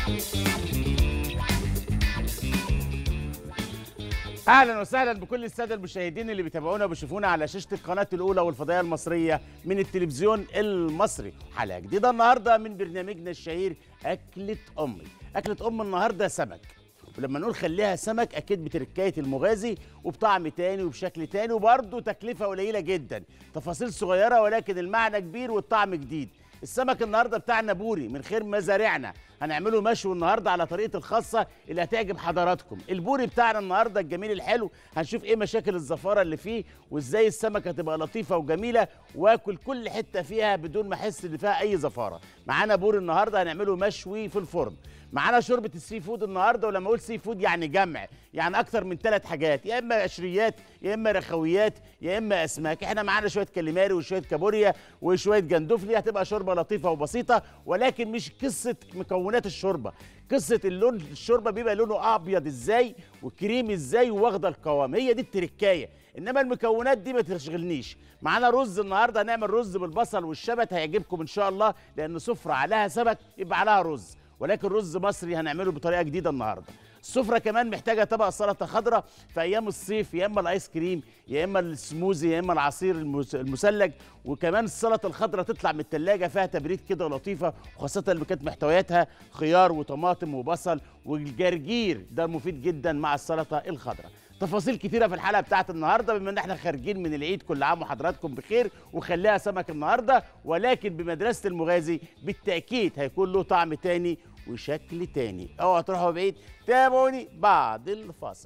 اهلا وسهلا بكل الساده المشاهدين اللي بيتابعونا وبيشوفونا على شاشه القناه الاولى والفضائيه المصريه من التلفزيون المصري حلقه جديده النهارده من برنامجنا الشهير اكله امي اكله ام النهارده سمك ولما نقول خليها سمك اكيد بتركايه المغازي وبطعم تاني وبشكل تاني وبرضه تكلفه قليله جدا تفاصيل صغيره ولكن المعنى كبير والطعم جديد السمك النهارده بتاعنا بوري من خير مزارعنا هنعمله مشوي النهارده على طريقه الخاصه اللي هتعجب حضراتكم البوري بتاعنا النهارده الجميل الحلو هنشوف ايه مشاكل الزفاره اللي فيه وازاي السمكه تبقى لطيفه وجميله واكل كل حته فيها بدون ما احس ان فيها اي زفاره معانا بوري النهارده هنعمله مشوي في الفرن معانا شوربه السي فود النهارده ولما اقول سي فود يعني جمع يعني اكتر من ثلاث حاجات يا اما قشريات يا اما رخويات يا اما اسماك احنا معانا شويه كاليماري وشويه كابوريا وشويه جندفلي هتبقى شوربه لطيفه وبسيطه ولكن مش قصه مكونات الشوربه قصه اللون الشوربه بيبقى لونه ابيض ازاي وكريمي ازاي واخده القوام هي دي التركايه انما المكونات دي ما تشغلنيش معانا رز النهارده هنعمل رز بالبصل والشبت هيعجبكم ان شاء الله لان سفره عليها سمك يبقى عليها رز ولكن رز مصري هنعمله بطريقه جديده النهارده السفره كمان محتاجه طبق سلطه خضراء في ايام الصيف يا اما الايس كريم يا اما السموزي يا اما العصير المس- المثلج وكمان السلطه الخضراء تطلع من الثلاجه فيها تبريد كده لطيفه وخاصه اللي كانت محتوياتها خيار وطماطم وبصل والجرجير ده مفيد جدا مع السلطه الخضراء تفاصيل كتيره في الحلقه بتاعت النهارده بما ان احنا خارجين من العيد كل عام وحضراتكم بخير وخليها سمك النهارده ولكن بمدرسه المغازي بالتاكيد هيكون له طعم تاني وشكل تاني اوعوا تروحوا بعيد تابعوني بعد الفاصل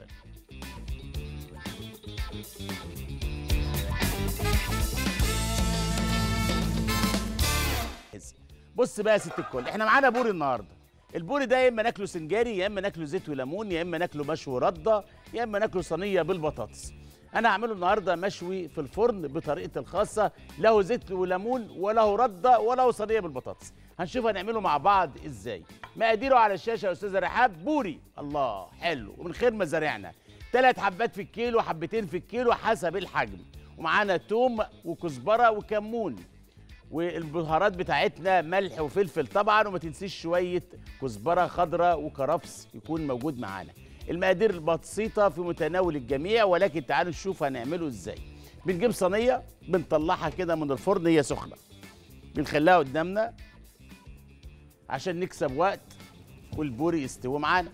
بص بقى يا ست الكل احنا معانا بوري النهارده البوري ده يا اما ناكله سنجاري يا اما ناكله زيت وليمون يا اما ناكله مشوي رده يا اما ناكله صينيه بالبطاطس انا هعمله النهارده مشوي في الفرن بطريقتي الخاصه له زيت وليمون وله رده وله صينيه بالبطاطس هنشوف هنعمله مع بعض ازاي مقاديره على الشاشه يا استاذه رحاب بوري الله حلو ومن خير مزارعنا ثلاث حبات في الكيلو حبتين في الكيلو حسب الحجم ومعانا توم وكزبره وكمون والبهارات بتاعتنا ملح وفلفل طبعا وما تنسيش شويه كزبره خضراء وكرفس يكون موجود معانا المقادير بسيطه في متناول الجميع ولكن تعالوا نشوف هنعمله ازاي بنجيب صينيه بنطلعها كده من الفرن هي سخنه بنخليها قدامنا عشان نكسب وقت والبوري يستوي معانا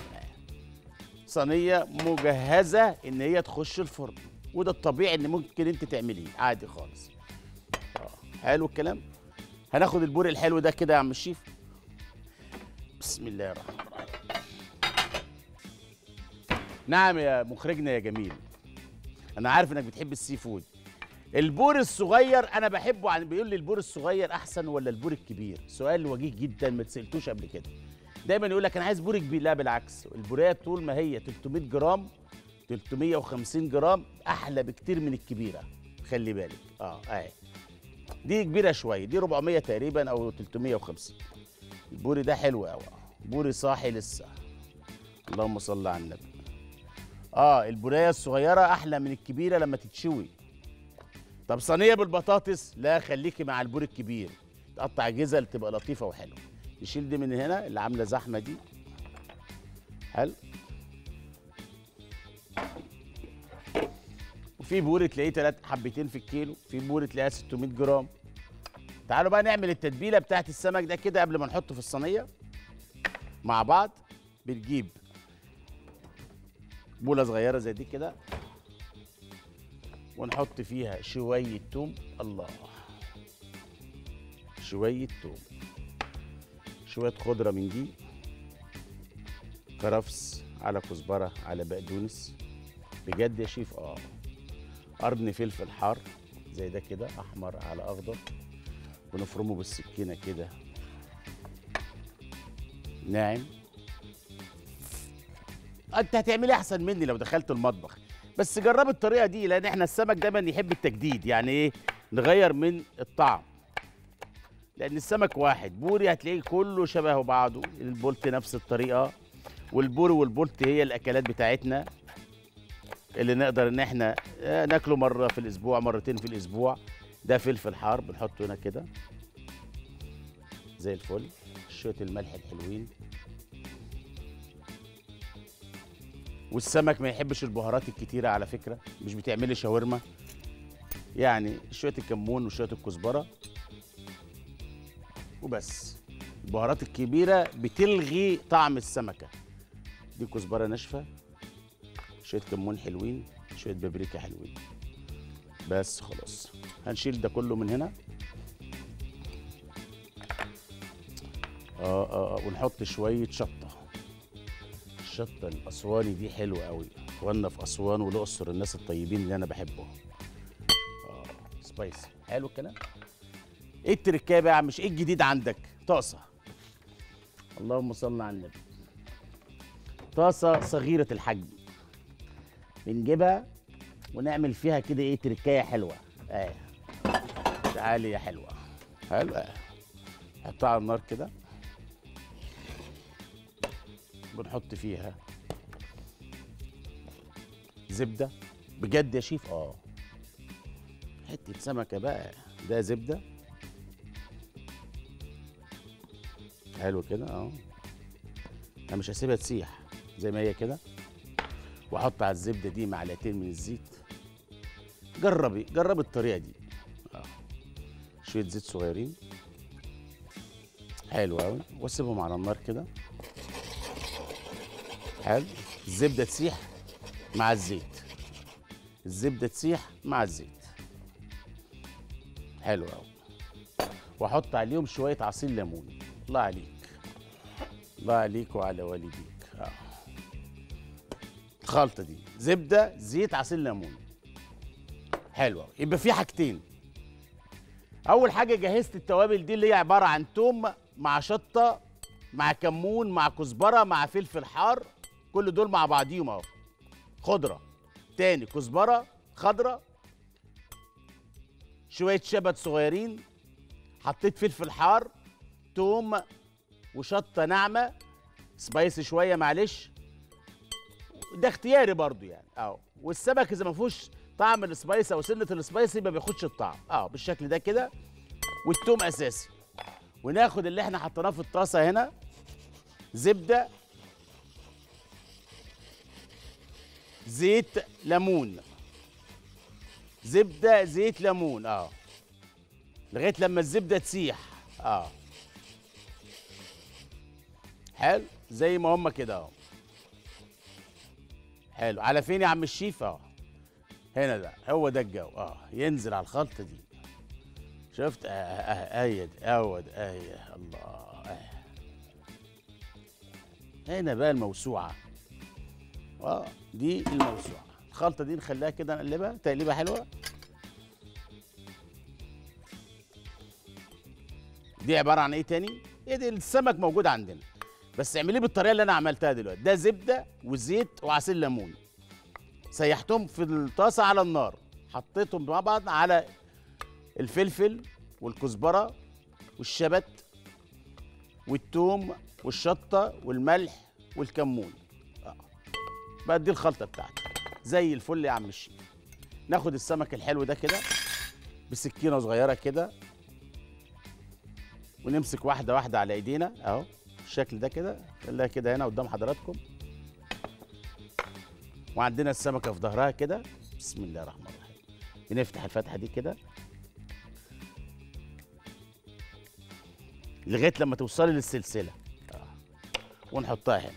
صينيه مجهزه ان هي تخش الفرن وده الطبيعي ان ممكن انت تعمليه عادي خالص حلو الكلام هناخد البوري الحلو ده كده يا عم الشيف بسم الله الرحمن الرحيم نعم يا مخرجنا يا جميل انا عارف انك بتحب السي فود البور الصغير انا بحبه عن بيقول لي البور الصغير احسن ولا البور الكبير سؤال وجيه جدا ما تسالتوش قبل كده دايما يقول لك انا عايز بور كبير لا بالعكس البوريه طول ما هي 300 جرام 350 جرام احلى بكتير من الكبيره خلي بالك اه اهي دي كبيره شويه دي 400 تقريبا او 350 البوري ده حلو قوي بوري صاحي لسه اللهم صل على النبي اه البوريه الصغيره احلى من الكبيره لما تتشوي طب صينيه بالبطاطس لا خليكي مع البوري الكبير تقطع جزل تبقى لطيفه وحلوه نشيل دي من هنا اللي عامله زحمه دي حلو وفي بوري تلاقيه تلات حبتين في الكيلو في بوري تلاقيها 600 جرام تعالوا بقى نعمل التتبيله بتاعت السمك ده كده قبل ما نحطه في الصينيه مع بعض بنجيب بوله صغيره زي دي كده ونحط فيها شويه توم الله شويه توم شويه خضره من دي كرفس على كزبره على بقدونس بجد يا شيف اه قرن فلفل حار زي ده كده احمر على اخضر ونفرمه بالسكينه كده ناعم انت هتعملي احسن مني لو دخلت المطبخ بس جرب الطريقه دي لان احنا السمك دايما يحب التجديد يعني ايه نغير من الطعم لان السمك واحد بوري هتلاقيه كله شبه بعضه البولت نفس الطريقه والبوري والبولت هي الاكلات بتاعتنا اللي نقدر ان احنا آه، ناكله مره في الاسبوع مرتين في الاسبوع ده فلفل حار بنحطه هنا كده زي الفل شويه الملح الحلوين والسمك ما يحبش البهارات الكتيره على فكره مش بتعملي شاورما يعني شويه الكمون وشويه الكزبره وبس البهارات الكبيره بتلغي طعم السمكه دي كزبره ناشفه شويه كمون حلوين شويه بابريكا حلوين بس خلاص هنشيل ده كله من هنا اه اه آه، ونحط شويه شطه الشطه الاسواني دي حلوه قوي اخواننا في اسوان والاقصر الناس الطيبين اللي انا بحبهم اه سبايسي حلو الكلام ايه التركايه بقى يا عم مش ايه الجديد عندك طاسه اللهم صل على النبي طاسه صغيره الحجم بنجيبها ونعمل فيها كده ايه تركايه حلوه اه تعالي يا حلوه حلوه حطها على النار كده بنحط فيها زبده بجد يا شيف اه حته سمكه بقى ده زبده حلو كده اه انا مش هسيبها تسيح زي ما هي كده واحط على الزبده دي معلقتين من الزيت جربي جربي الطريقه دي اه شويه زيت صغيرين حلو قوي واسيبهم على النار كده حلو الزبده تسيح مع الزيت الزبده تسيح مع الزيت حلو قوي واحط عليهم شويه عصير ليمون الله عليك الله عليك وعلى والديك اه الخلطه دي زبده زيت عصير ليمون حلوه يبقى في حاجتين اول حاجه جهزت التوابل دي اللي هي عباره عن توم مع شطه مع كمون مع كزبره مع فلفل حار كل دول مع بعضيهم اهو خضره تاني كزبره خضره شويه شبت صغيرين حطيت فلفل حار توم وشطه ناعمه سبايسي شويه معلش ده اختياري برضو يعني اه والسمك اذا ما فيهوش طعم السبايسي او سنه السبايسي ما بياخدش الطعم اه بالشكل ده كده والثوم اساسي وناخد اللي احنا حطيناه في الطاسه هنا زبده زيت ليمون زبده زيت ليمون اه لغايه لما الزبده تسيح اه حلو زي ما هم كده اهو حلو على فين يا عم الشيف اه هنا ده هو ده الجو اه ينزل على الخلطه دي شفت اه اه ايد اود ايه الله اه هنا بقى الموسوعه اه دي الموسوعه الخلطه دي نخليها كده نقلبها تقليبه حلوه دي عباره عن ايه تاني ايه دي السمك موجود عندنا بس اعمليه بالطريقه اللي انا عملتها دلوقتي ده زبده وزيت وعصير ليمون سيحتهم في الطاسه على النار حطيتهم مع بعض على الفلفل والكزبره والشبت والثوم والشطه والملح والكمون آه. بقى دي الخلطه بتاعتي زي الفل يا عم الشيف ناخد السمك الحلو ده كده بسكينه صغيره كده ونمسك واحده واحده على ايدينا اهو بالشكل ده كده خليها كده هنا قدام حضراتكم وعندنا السمكه في ظهرها كده بسم الله الرحمن الرحيم بنفتح الفتحه دي كده لغايه لما توصلي للسلسله آه. ونحطها هنا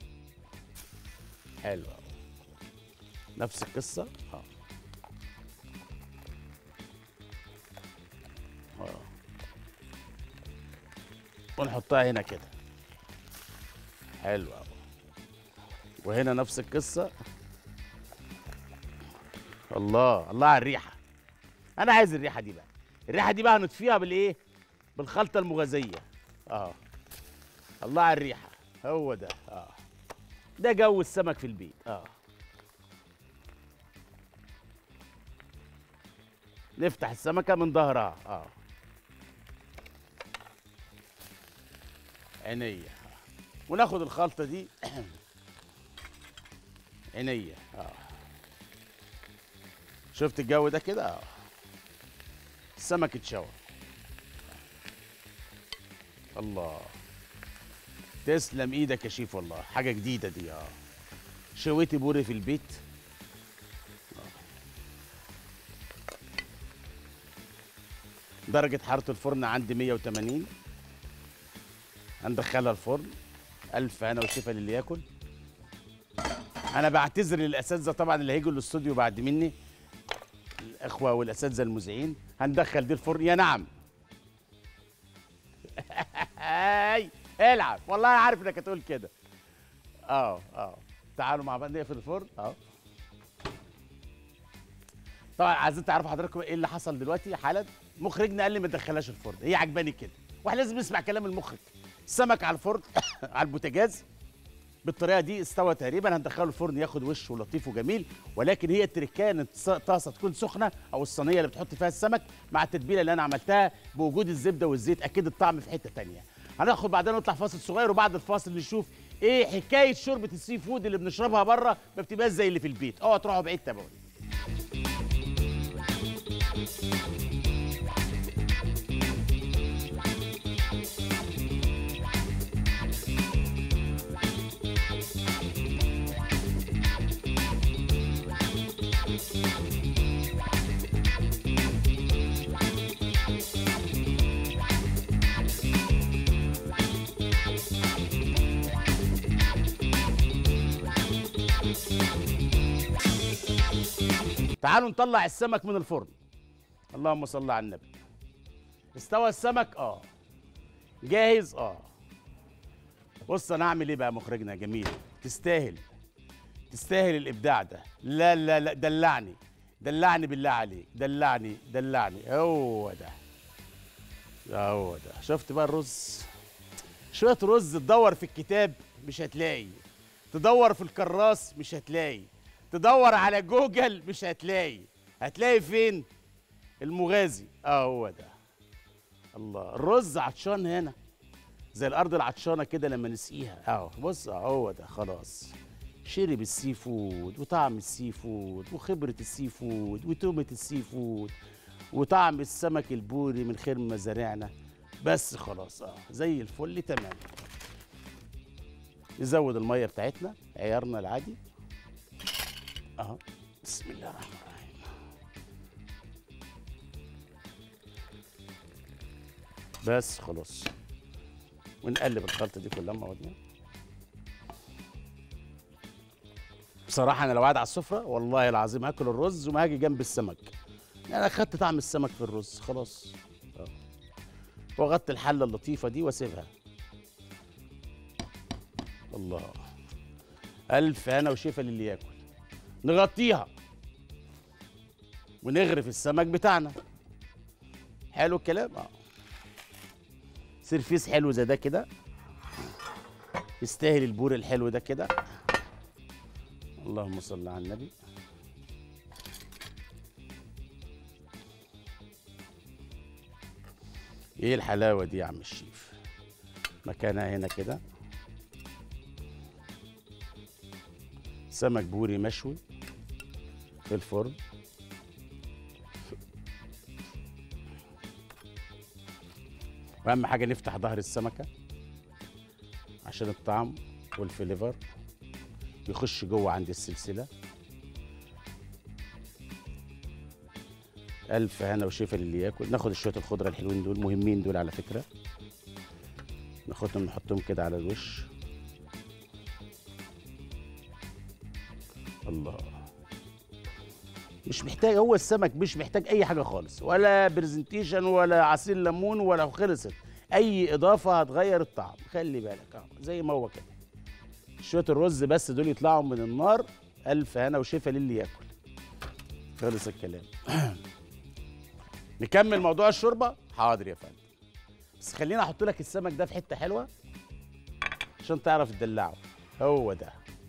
حلو أوي. نفس القصه اه اه ونحطها هنا كده حلو قوي وهنا نفس القصه الله الله على الريحه انا عايز الريحه دي بقى الريحه دي بقى هنطفيها بالايه بالخلطه المغازيه اه الله على الريحه هو ده اه ده جو السمك في البيت اه نفتح السمكه من ظهرها اه عينيا وناخد الخلطه دي عينيا اه شفت الجو ده كده اه السمك اتشوى الله تسلم ايدك يا شيف والله حاجه جديده دي اه شويتي بوري في البيت درجة حرارة الفرن عندي 180 هندخلها الفرن ألف هنا وشفا للي ياكل أنا بعتذر للأساتذة طبعا اللي هيجوا الاستوديو بعد مني الإخوة والأساتذة المذيعين هندخل دي الفرن يا نعم هاي العب والله أنا عارف إنك هتقول كده اه اه تعالوا مع بعض نقفل الفرن اه طبعا عايزين تعرفوا حضراتكم ايه اللي حصل دلوقتي حالا مخرجنا قال لي ما تدخلهاش الفرن هي عجباني كده واحد لازم يسمع كلام المخرج السمك على الفرن على البوتاجاز بالطريقه دي استوى تقريبا هندخله الفرن ياخد وش لطيف وجميل ولكن هي التركيه ان الص- الطاسه تكون سخنه او الصينيه اللي بتحط فيها السمك مع التتبيله اللي انا عملتها بوجود الزبده والزيت اكيد الطعم في حته تانية هناخد بعدين نطلع فاصل صغير وبعد الفاصل نشوف ايه حكايه شوربه السي فود اللي بنشربها بره ما بتبقاش زي اللي في البيت اوعوا تروحوا بعيد تابعوني تعالوا نطلع السمك من الفرن اللهم صل على النبي استوى السمك اه جاهز اه بص انا اعمل ايه بقى مخرجنا جميل تستاهل تستاهل الابداع ده لا لا لا دلعني دلعني بالله عليك دلعني دلعني هو ده هو ده شفت بقى الرز شويه رز تدور في الكتاب مش هتلاقي تدور في الكراس مش هتلاقي تدور على جوجل مش هتلاقي هتلاقي فين المغازي اه هو ده الله الرز عطشان هنا زي الارض العطشانه كده لما نسقيها اهو بص اهو هو ده خلاص شرب السي فود وطعم السي فود وخبره السي فود وتومه السي فود وطعم السمك البوري من خير مزارعنا بس خلاص اه زي الفل تمام نزود الميه بتاعتنا عيارنا العادي اهو بسم الله الرحمن الرحيم بس خلاص ونقلب الخلطه دي كلها مع بعضيها بصراحه انا لو قاعد على السفره والله العظيم هاكل الرز وما هاجي جنب السمك انا اخدت طعم السمك في الرز خلاص اه واغطي الحله اللطيفه دي واسيبها الله الف هنا وشفا للي ياكل نغطيها ونغرف السمك بتاعنا حلو الكلام اه سرفيس حلو زي ده كده يستاهل البور الحلو ده كده اللهم صل على النبي ايه الحلاوه دي يا عم الشيف مكانها هنا كده سمك بوري مشوي في الفرن واهم حاجه نفتح ظهر السمكه عشان الطعم والفليفر يخش جوه عند السلسله الف هنا وشفا للي ياكل ناخد شويه الخضره الحلوين دول مهمين دول على فكره ناخدهم نحطهم كده على الوش الله مش محتاج هو السمك مش محتاج اي حاجه خالص ولا برزنتيشن ولا عصير ليمون ولا خلصت اي اضافه هتغير الطعم خلي بالك اهو زي ما هو كده شويه الرز بس دول يطلعوا من النار الف هنا وشفا للي ياكل خلص الكلام نكمل موضوع الشوربه حاضر يا فندم بس خليني احط لك السمك ده في حته حلوه عشان تعرف تدلعه هو ده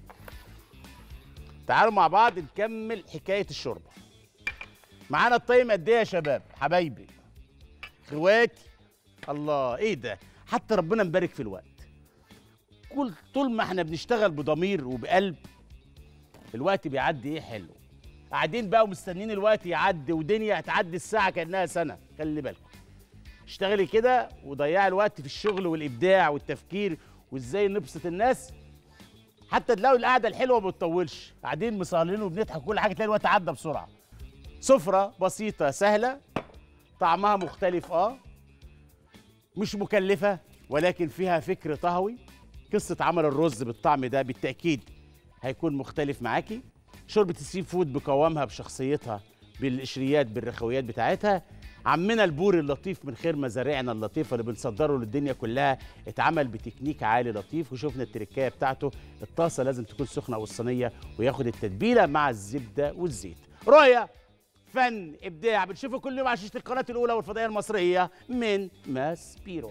تعالوا مع بعض نكمل حكايه الشوربه معانا الطيم قد ايه يا شباب حبايبي اخواتي الله ايه ده حتى ربنا مبارك في الوقت كل طول ما احنا بنشتغل بضمير وبقلب الوقت بيعدي ايه حلو قاعدين بقى ومستنيين الوقت يعدي ودنيا هتعدي الساعه كانها سنه خلي بالكم اشتغلي كده وضيعي الوقت في الشغل والابداع والتفكير وازاي نبسط الناس حتى تلاقوا القعده الحلوه ما بتطولش قاعدين مصهلين وبنضحك كل حاجه تلاقي الوقت عدى بسرعه سفره بسيطه سهله طعمها مختلف اه مش مكلفه ولكن فيها فكر طهوي قصه عمل الرز بالطعم ده بالتاكيد هيكون مختلف معاكي شوربه السي فود بقوامها بشخصيتها بالقشريات بالرخويات بتاعتها عمنا البوري اللطيف من خير مزارعنا اللطيفه اللي بنصدره للدنيا كلها اتعمل بتكنيك عالي لطيف وشفنا التركايه بتاعته الطاسه لازم تكون سخنه او الصينيه وياخد التتبيله مع الزبده والزيت رؤيه فن ابداع بنشوفه كل يوم على شاشه القناه الاولى والفضائيه المصريه من ماس بيرو